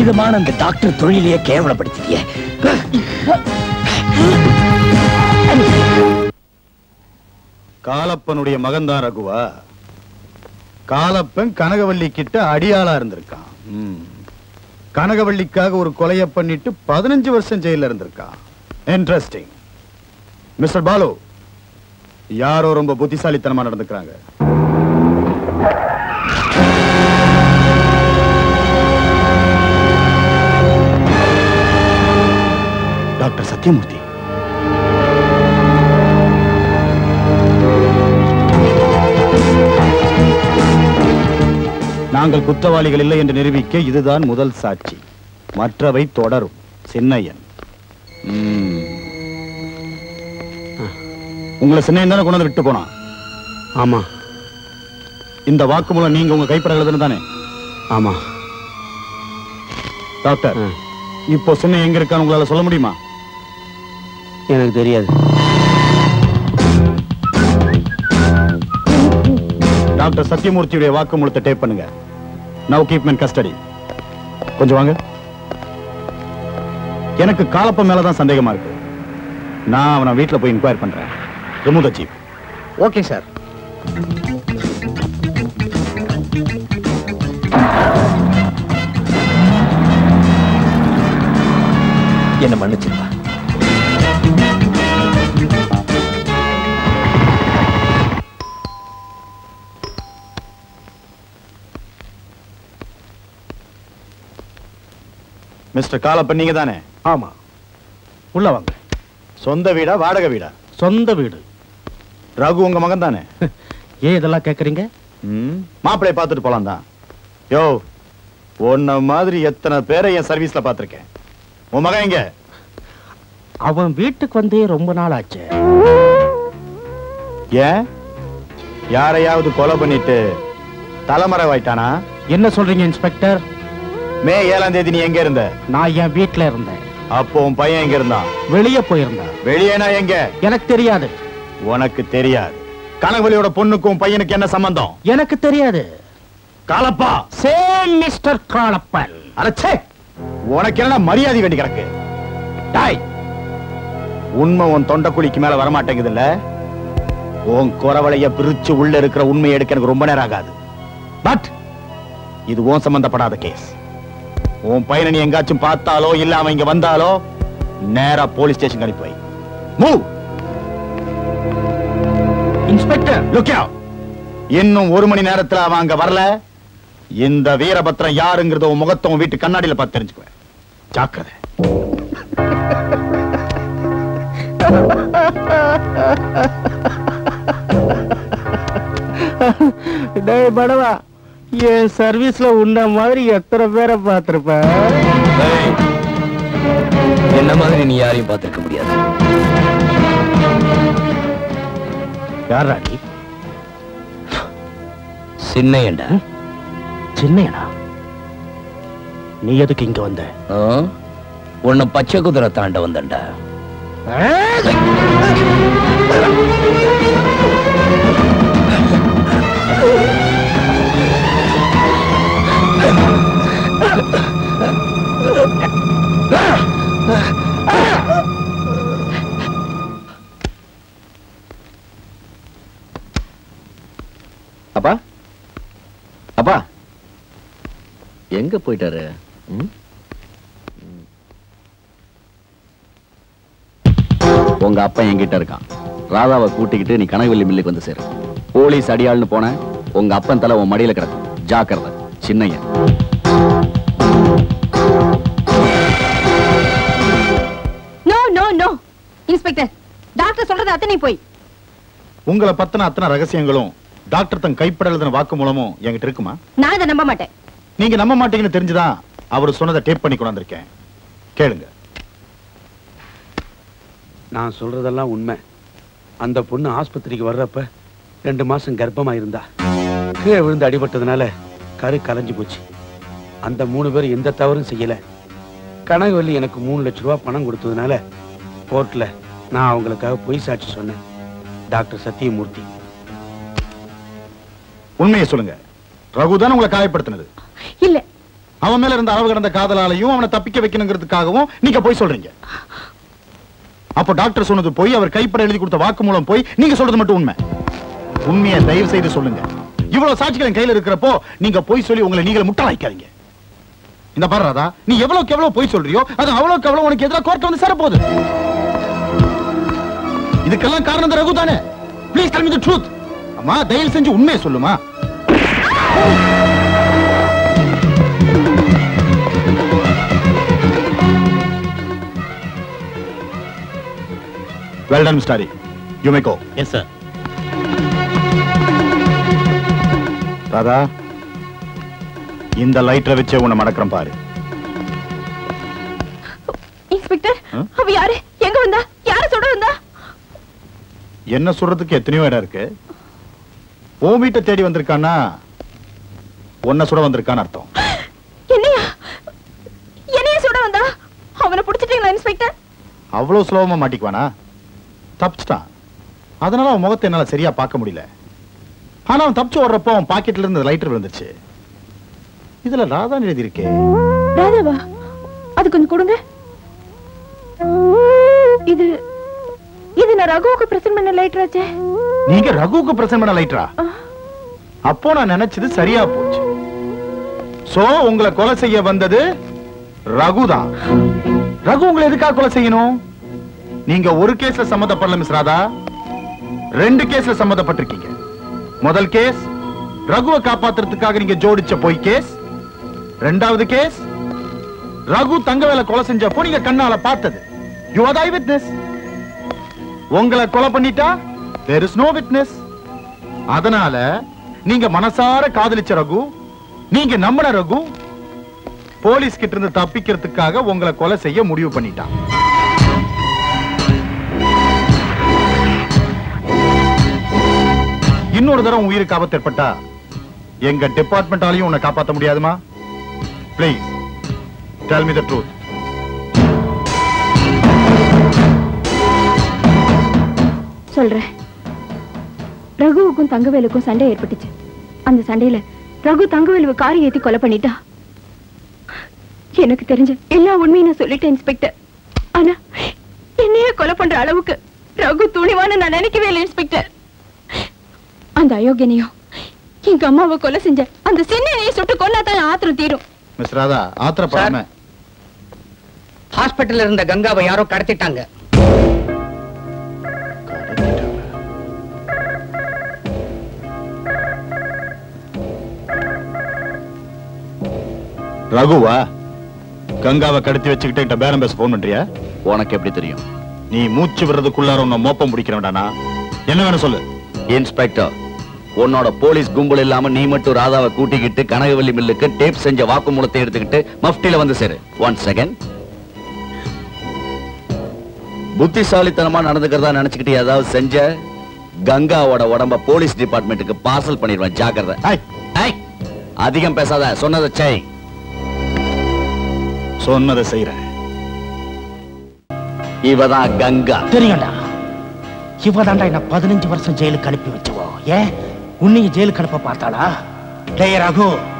புனிதமான அந்த டாக்டர் தொழிலையே கேவலப்படுத்திட்டியே காலப்பனுடைய மகன்தான் ரகுவா காலப்பன் கனகவல்லி கிட்ட அடியாளா இருந்திருக்கான் ம். கனகவல்லிக்காக ஒரு கொலைய பண்ணிட்டு பதினஞ்சு வருஷம் ஜெயில இருந்திருக்கான் இன்ட்ரெஸ்டிங் மிஸ்டர் பாலு யாரோ ரொம்ப புத்திசாலித்தனமா நடந்துக்கிறாங்க டாக்டர் சத்யமூர்த்தி நாங்கள் குற்றவாளிகள் இல்லை என்று நிரூபிக்க இதுதான் முதல் சாட்சி மற்றவை தொடரும் சின்னையன் ம். உங்களை சின்னையன் தானே கொண்டு வந்து விட்டு போனான் ஆமா இந்த வாக்குமூலம் நீங்க உங்க கைப்பட எழுதுன தானே ஆமா டாக்டர் இப்போ சின்ன எங்க இருக்கான்னு உங்களால சொல்ல முடியுமா எனக்கு தெரியாது டாக்டர் சத்யமூர்த்தியுடைய வாக்குமூலத்தை டேப் பண்ணுங்க நவ் கீப் மென் கஸ்டடி கொஞ்சம் வாங்க எனக்கு காலப்ப மேலதான் சந்தேகமா இருக்கு நான் அவனை வீட்டுல போய் இன்கொயர் பண்றேன் remove the cheap okay sir என்ன மன்னிச்சிருப்பா மிஸ்டர் காலப்பன் நீங்க தானே ஆமா உள்ள வாங்க சொந்த வீடா வாடகை வீடா சொந்த வீடு ரகு உங்க மகன் தானே ஏன் இதெல்லாம் கேக்குறீங்க மாப்பிள்ளை பார்த்துட்டு போலாம் தான் யோ உன்ன மாதிரி எத்தனை பேரை என் சர்வீஸ்ல பார்த்திருக்கேன் உன் மகன் எங்க அவன் வீட்டுக்கு வந்தே ரொம்ப நாள் ஆச்சு ஏன் யாரையாவது கொலை பண்ணிட்டு தலைமறைவாயிட்டானா என்ன சொல்றீங்க இன்ஸ்பெக்டர் மே ஏழாம் தேதி நீ எங்க இருந்த நான் என் வீட்டுல இருந்தேன் அப்போ உன் பையன் எங்க இருந்தான் வெளியே போயிருந்தேன் வெளியேனா எங்க எனக்கு தெரியாது உனக்கு தெரியாது கனகவலியோட பொண்ணுக்கும் உன் பையனுக்கு என்ன சம்பந்தம் எனக்கு தெரியாது காலப்பா சேம் மிஸ்டர் காளப்பன் அடச்சே உனக்கு என்ன மரியாதை வேண்டி கிடக்கு டாய் உண்மை உன் தொண்டைக்குழிக்கு மேல வரமாட்டேங்குது இல்ல உன் குறவளைய பிரிச்சு உள்ள இருக்கிற உண்மையை எடுக்க எனக்கு ரொம்ப நேரம் ஆகாது பட் இது உன் சம்பந்தப்படாத கேஸ் உன் பையனை நீ எங்காச்சும் பார்த்தாலோ இல்ல அவன் இங்க வந்தாலோ நேரா போலீஸ் ஸ்டேஷன் அனுப்பி வை மூவ் இன்ஸ்பெக்டர் லுக்கியா இன்னும் ஒரு மணி நேரத்துல அவன் அங்க வரல இந்த வீரபத்திரம் யாருங்கிறத உன் முகத்தை உன் வீட்டு கண்ணாடியில பார்த்து தெரிஞ்சுக்குவேன் ஜாக்கிரதை டேய் படவா என் சர்வீஸ்ல உன்ன மாதிரி எத்தனை பேரை பார்த்திருப்ப ஏய், என்ன மாதிரி நீ யாரையும் பார்த்திருக்க முடியாது யாரா நீ சின்னையண்டா சின்னையனா நீ எதுக்கு இங்க வந்த ஆ? உன்னை பச்சை குதிரை தாண்ட வந்தண்டா அப்பா அப்பா எங்க போயிட்டாரு ம்? உங்க அப்பா என்கிட்ட இருக்கான் ராதாவை கூட்டிக்கிட்டு நீ கனகவல்லி மில்லுக்கு வந்து சேரு போலீஸ் அடியாள்னு போன உங்க அப்பன் தலை உன் மடியில கிடக்கும் ஜாக்கிரதை Chinnaiyan no no no inspector doctor சொல்றது அத்தனை போய் உங்களை பத்தின அத்தனை ரகசியங்களும் டாக்டர் தன் கைப்பட எழுதின வாக்கு மூலமும் என்கிட்ட இருக்குமா நான் இதை நம்ப மாட்டேன் நீங்க நம்ப மாட்டீங்கன்னு தெரிஞ்சுதான் அவர் சொன்னதை டேப் பண்ணி கொண்டாந்துருக்கேன் கேளுங்க நான் சொல்றதெல்லாம் உண்மை அந்த பொண்ணு ஆஸ்பத்திரிக்கு வர்றப்ப ரெண்டு மாசம் கர்ப்பமா இருந்தா கீழே விழுந்து அடிபட்டதுனால கரு கலைஞ்சு போச்சு அந்த மூணு பேர் எந்த தவறும் செய்யல கனகவல்லி எனக்கு மூணு லட்ச ரூபாய் பணம் கொடுத்ததுனால கோர்ட்ல நான் அவங்களுக்காக பொய் சாட்சி சொன்னேன் டாக்டர் சத்தியமூர்த்தி உண்மையை சொல்லுங்க ரகு தான் உங்களை காயப்படுத்தினது இல்ல அவன் மேல இருந்த அளவு கடந்த காதலாலையும் அவனை தப்பிக்க வைக்கணுங்கிறதுக்காகவும் நீங்க போய் சொல்றீங்க அப்போ டாக்டர் சொன்னது போய் அவர் கைப்பட எழுதி கொடுத்த வாக்குமூலம் போய் நீங்க சொல்றது மட்டும் உண்மை உண்மையை தயவு செய்து சொல்லுங்க இவ்வளவு சாட்சிகள் என் கையில இருக்கிறப்போ நீங்க போய் சொல்லி உங்களை நீங்களே முட்டாளாக்காதீங்க இந்த பாரு ராதா நீ எவ்வளவுக்கு எவ்வளவு போய் சொல்றியோ அது அவ்வளவுக்கு எவ்வளவு உனக்கு எதிராக கோர்ட் வந்து சேரப்போகுது இதுக்கெல்லாம் காரணம் இந்த ரகு தானே please tell me the truth அம்மா தயவு செஞ்சு உண்மையை சொல்லுமா well done sorry you may go yes sir Radha இந்த லைட்டரை வச்சே உன்னை மடக்கிறேன் பாரு இன்ஸ்பெக்டர் ஆ? அவ யாரு எங்க வந்தா யார சுட வந்தா என்ன சொல்றதுக்கு எத்தனையோ இடம் இருக்கு உன் வீட்டை தேடி வந்திருக்கானா உன்னை சுட வந்திருக்கான்னு அர்த்தம் என்னையா என்னைய சுட வந்தா அவனை பிடிச்சிட்டீங்களா இன்ஸ்பெக்டர் அவ்வளவு சுலபமா மாட்டிக்குவானா தப்பிச்சிட்டான் அதனால அவன் முகத்தை என்னால சரியா பார்க்க முடியல ஆனா அவன் தப்பிச்சு ஓடுறப்போ அவன் பாக்கெட்ல இருந்து லைட்டர் விழுந்துச்சு இதுல ராதான் எழுதி இருக்கே ராதாவா அது கொஞ்சம் கொடுங்க இது இது நான் ரகுவுக்கு பிரசன்ட் பண்ண லைட்டர் ஆச்சே நீங்க ரகுவுக்கு பிரசன்ட் பண்ண லைட்டரா ஆ. அப்போ நான் நினைச்சது சரியா போச்சு சோ உங்களை கொலை செய்ய வந்தது ரகுதான் ரகு உங்களை எதுக்காக கொலை செய்யணும் நீங்க ஒரு கேஸ்ல சம்மந்தப்படல மிஸ் ராதா ரெண்டு கேஸ்ல சம்மந்தப்பட்டிருக்கீங்க முதல் கேஸ் ரகுவை காப்பாத்துறதுக்காக நீங்க ஜோடிச்ச பொய் கேஸ் ரெண்டாவது கேஸ் ரகு தங்கவேல கொலை செஞ்சப்போ நீங்க கண்ணால பார்த்தது யூ ஆர் ஐ விட்னஸ் உங்களை கொலை பண்ணிட்டா there is no witness அதனால நீங்க மனசார காதலிச்ச ரகு நீங்க நம்பின ரகு போலீஸ் கிட்ட இருந்து தப்பிக்கிறதுக்காக உங்களை கொலை செய்ய முடிவு பண்ணிட்டான் இன்னொரு தடவை உன் உயிருக்கு ஆபத்து ஏற்பட்டா எங்க டிபார்ட்மெண்டாலையும் உன்னை காப்பாத்த முடியாதுமா please tell me the truth சொல்றேன் ரகுவுக்கும் தங்கவேலுக்கும் சண்டை ஏற்பட்டுச்சு அந்த சண்டையில ரகு தங்கவேலுவை காரி ஏத்தி கொலை பண்ணிட்டா எனக்கு தெரிஞ்ச எல்லா உண்மையும் நான் சொல்லிட்டேன் இன்ஸ்பெக்டர் ஆனா என்னையே கொலை பண்ற அளவுக்கு ரகு துணிவான நான் நினைக்கவே இல்லை இன்ஸ்பெக்டர் அந்த அயோக்கியனையும் எங்க அம்மாவை கொலை செஞ்ச அந்த சின்னையை சுட்டு கொல்லாதான் என் ஆத்திரம் தீரும் மிஸ் ராதா ஆத்திரப்படாம ஹாஸ்பிட்டல்ல இருந்த கங்காவை யாரோ கடத்திட்டாங்க ரகுவா கங்காவை கடத்தி வச்சுக்கிட்டு என்கிட்ட பேரம் பேச போன் பண்றியா உனக்கு எப்படி தெரியும் நீ மூச்சு விடுறதுக்குள்ளார உன்னை மோப்பம் பிடிக்கிறவன்டானா என்ன வேணும் சொல்லு இன்ஸ்பெக்டர் உன்னோட போலீஸ் கும்பல் இல்லாம நீ மட்டும் ராதாவை கூட்டிக்கிட்டு கனகவல்லி மில்லுக்கு டேப் செஞ்ச வாக்குமூலத்தை எடுத்துக்கிட்டு மஃப்டில வந்து சேரு ஒன் செகண்ட் புத்திசாலித்தனமா நடந்துக்கிறதா நினைச்சுக்கிட்டு ஏதாவது செஞ்ச கங்காவோட உடம்ப போலீஸ் டிபார்ட்மெண்ட்டுக்கு பார்சல் பண்ணிடுவேன் ஜாக்கிரதை ஐய், ஐய், அதிகம் பேசாத சொன்னதை செய் சொன்னதை செய்யறேன் இவதான் கங்கா தெரியும்டா இவதாண்டா என்ன பதினஞ்சு வருஷம் ஜெயிலுக்கு அனுப்பி வச்சுவோ ஏன் உன்னையும் ஜெயிலுக்கு அனுப்ப பார்த்தாளா டேய் ரகு